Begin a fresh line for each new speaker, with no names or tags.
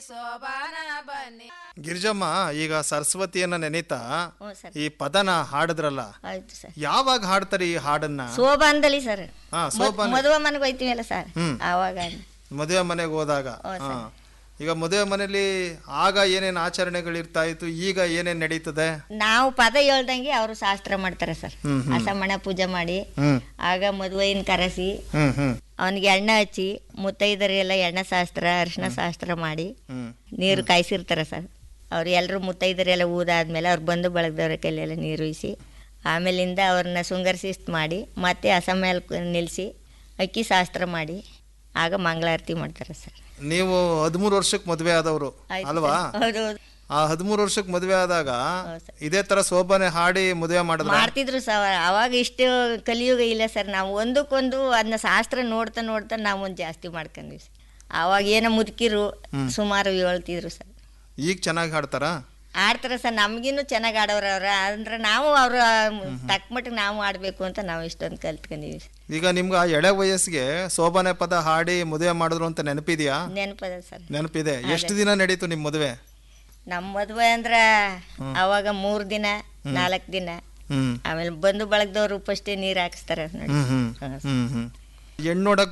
ಸೋಬಾನ ಬನ್ನಿ
ಗಿರಿಜಮ್ಮ ಈಗ ಸರಸ್ವತಿಯನ್ನ ನೆನೀತಾ
ಹ್ಞೂ ಸರ್
ಈ ಪದನ ಹಾಡಿದ್ರಲ್ಲ
ಆಯ್ತು ಸರ್
ಯಾವಾಗ ಹಾಡ್ತಾರೆ ಈ ಹಾಡನ್ನ
ಸೋಬಾನದಲ್ಲಿ ಸರ್
ಹಾ ಸೋಪಾನ
ಮದುವೆ ಮನೆಗೆ ಹೋಯ್ತೀವಲ್ಲ ಸರ್
ಹ್ಮ್.
ಆವಾಗ
ಮದುವೆ ಮನೆಗೆ ಹೋದಾಗ
ಹೌದು
ಹಾ ಈಗ ಮದುವೆ ಮನೆಯಲ್ಲಿ ಆಗ ಏನೇನ್ ಆಚರಣೆಗಳಿರ್ತಾ ಇತ್ತು ಈಗ ಏನೇನ್ ನಡೀತದೆ
ನಾವು ಪದ ಹೇಳ್ದಂಗೆ ಅವರು ಶಾಸ್ತ್ರ ಮಾಡ್ತಾರೆ ಸರ್
ಹ್ಮ್,
ಅಸಮಣ ಪೂಜೆ ಮಾಡಿ
ಹ್ಮ್
ಆಗ ಮದುವೆನ ಕರೆಸಿ
ಹ್ಮ್ ಹ್ಮ್
ಅವನಿಗೆ ಎಣ್ಣೆ ಹಚ್ಚಿ ಮುತ್ತೈದರಿಗೆಲ್ಲ ಎಣ್ಣೆ ಶಾಸ್ತ್ರ ಅರಿಶಿನ ಶಾಸ್ತ್ರ ಮಾಡಿ
ಹ್ಮ್
ನೀರು ಕಾಯಿಸಿರ್ತಾರೆ ಸರ್ ಅವ್ರು ಎಲ್ಲರೂ ಮುತ್ತೈದರೆಲ್ಲ ಊದಾದ್ಮೇಲೆ ಅವ್ರು ಬಂದು ಬಳಗದವ್ರ ಕೈಲೆಲ್ಲ ನೀರು ಇಸಿ ಆಮೇಲಿಂದ ಅವ್ರನ್ನ ಶೃಂಗರಿಸಿಸ್ತ್ ಮಾಡಿ ಮತ್ತೆ ಅಸಮ ಮೇಲೆ ನಿಲ್ಲಿಸಿ ಅಕ್ಕಿ ಶಾಸ್ತ್ರ ಮಾಡಿ ಆಗ ಮಂಗಳಾರತಿ ಮಾಡ್ತಾರೆ ಸರ್
ನೀವು ಹದಿಮೂರು ವರ್ಷಕ್ಕೆ ಮದುವೆ ಆದವರು
ಆಯ್ತು
ಅಲ್ವಾ
ಸರ್. ಹೌದು ಹೌದು
ಆ ಹದಿಮೂರು ವರ್ಷಕ್ಕೆ ಮದುವೆ ಆದಾಗ
ಹೌದು ಸರ್.
ಇದೇ ತರ ಶೋಭನೆ ಹಾಡಿ ಮದುವೆ ಮಾಡಿದ್ರ
ಮಾಡ್ತಿದ್ರು ಸರ್ ಅವಾಗ ಇಷ್ಟು ಕಲಿಯುಗ ಇಲ್ಲ ಸರ್ ನಾವು ಒಂದಕ್ಕೊಂದು ಅದನ್ನ ಶಾಸ್ತ್ರ ನೋಡ್ತಾ ನೋಡ್ತಾ ನಾವು ಒಂದು ಜಾಸ್ತಿ ಮಾಡ್ಕೊಂಡ್ವಿ ಸರ್ ಅವಾಗ ಏನೋ ಮುದುಕಿರು ಸುಮಾರು ಹೇಳ್ತಿದ್ರು ಸರ್
ಈಗ ಚೆನ್ನಾಗಿ ಹಾಡ್ತಾರಾ
ಆಡ್ತಾರೆ ಸರ್ ನಮಗಿನ್ನೂ ಚೆನ್ನಾಗಿ ಆಡೋರು ಅವ್ರ ಅಂದ್ರೆ ನಾವು ಅವ್ರ ತಕ್ಕ ಮಟ್ಟಿಗೆ ನಾವು ಆಡಬೇಕು ಅಂತ ನಾವು ಇಷ್ಟೊಂದು ಕಲ್ತ್ಕೊಂಡಿವಿ ಸರ್
ಈಗ ನಿಮ್ಗೆ ಆ ಎಳೆ ವಯಸ್ಸಿಗೆ ಶೋಭನೆ ಪದ ಹಾಡಿ ಮದುವೆ ಮಾಡಿದ್ರು ಅಂತ ನೆನಪಿದ್ಯಾ
ನೆನಪದ ಸರ್
ನೆನಪಿದೆ ಎಷ್ಟು ದಿನ ನಡೀತು ನಿಮ್ ಮದುವೆ
ನಮ್ಮ ಮದುವೆ ಅಂದ್ರೆ ಅವಾಗ ಮೂರು ದಿನ ನಾಲ್ಕು ದಿನ
ಹ್ಮ್
ಆಮೇಲೆ ಬಂದು ಬಳಗದವ್ರು ಫಸ್ಟೇ ನೀರು ಹಾಕಿಸ್ತಾರೆ ನೋಡಿ
ಹ್ಮ್ ಹ್ಮ್ ಹ್ಮ್ ಹ್ಮ್ ಹೆಣ್ಣು ನೋಡಕ್